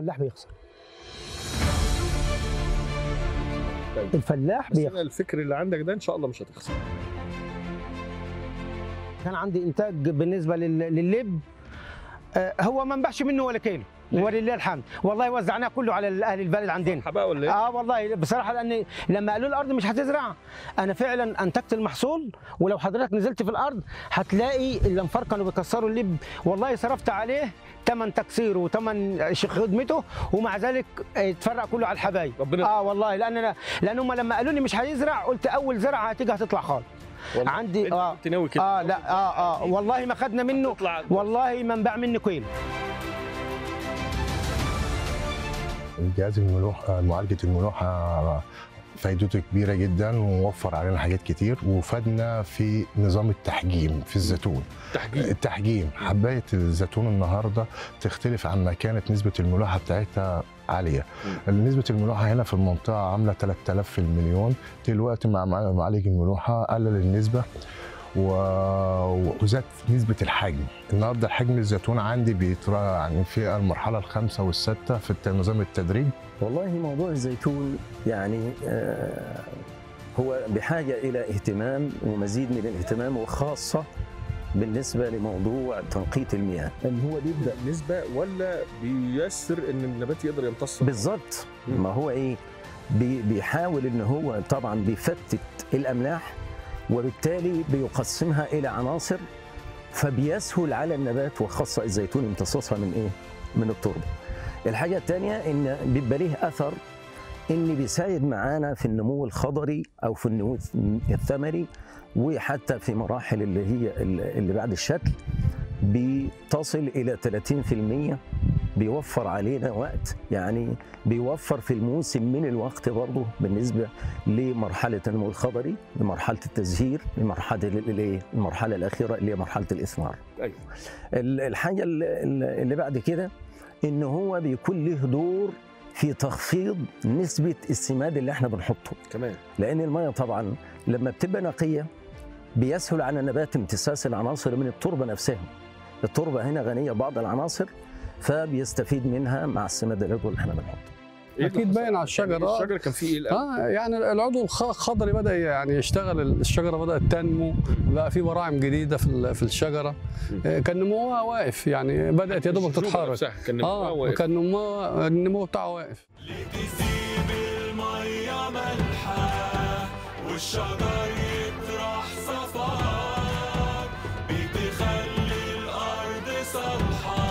الفلاح بيخسر طيب. الفلاح بس بيخسر أنا الفكر اللي عندك ده ان شاء الله مش هتخسر كان عندي انتاج بالنسبه لل- لللب آه، هو ما نباعش منه ولا كيلو ولله الحمد والله وزعناه كله على اهل البلد عندنا بقى ولا ايه؟ اه والله بصراحه لان لما قالوا الارض مش هتزرع انا فعلا انتجت المحصول ولو حضرتك نزلت في الارض هتلاقي الانفار كانوا بيكسروا اللب والله صرفت عليه ثمن تكسيره وثمن خدمته ومع ذلك اتفرق كله على الحبايب ربنا اه والله لان أنا- لان هم لما قالوا لي مش هيزرع قلت اول زرعه هتيجي هتطلع خالص والله عندي انت اه كنت ناوي كده اه لا اه اه والله ما خدنا منه تطلع والله ما انباع منه كيلو جهاز الملوحة معالجة الملوحة فايدته كبيرة جدا ووفر علينا حاجات كتير وفادنا في نظام التحجيم في الزيتون تحجيم التحجيم حباية الزيتون النهاردة تختلف عن ما كانت نسبة الملوحة بتاعتها عالية نسبة الملوحة هنا في المنطقة عاملة 3000 في المليون دلوقتي مع مع- معالج الملوحة قلل النسبة و- وزاد نسبة الحجم النهارده حجم الزيتون عندي بيترا يعني في المرحلة الخامسة والستة في الت- نظام التدريج والله موضوع الزيتون يعني آه، هو بحاجة إلى اهتمام ومزيد من الاهتمام وخاصة بالنسبة لموضوع تنقية المياه ان هو بيبدا نسبه ولا بييسر ان النبات يقدر يمتص بالظبط مم. ما هو إيه بي- بيحاول إن هو طبعا بيفتت الأملاح وبالتالي بيقسمها إلى عناصر فبيسهل على النبات وخاصة الزيتون امتصاصها من إيه من التربة الحاجة الثانية إن بيبقى ليه أثر إن بيساعد معانا في النمو الخضري أو في النمو الثمري وحتى في مراحل اللي هي اللي بعد الشكل بتصل إلى 30% بيوفر علينا وقت يعني بيوفر في الموسم من الوقت برضه بالنسبة لمرحلة النمو الخضري لمرحلة التزهير لمرحلة ال- ال- المرحلة الأخيرة اللي هي مرحلة الإثمار ايوه ال- الحاجة اللي اللي بعد كده إن هو بيكون له دور في تخفيض نسبة السماد اللي احنا بنحطه كمان لأن المية طبعا لما بتبقى نقية بيسهل على النبات امتصاص العناصر من التربة نفسها التربة هنا غنية ببعض العناصر فبيستفيد منها مع السماد العضوي اللي احنا بنحطه إيه أكيد اللي حصل؟ باين على الشجر، يعني آه. الشجر كان فيه ايه الأول؟ اه يعني العضو الخ- الخضري بدا يعني يشتغل الشجره بدات تنمو بقى في براعم جديده في ال- في الشجره آه، كان نموها واقف يعني بدات يا دوبك الشجرة تتحرك نفسها كان نموها اه واقف. كان نموها النمو بتاعها واقف تسيب المية ملحة والشجر يطرح صفار بتخلي الأرض صالحة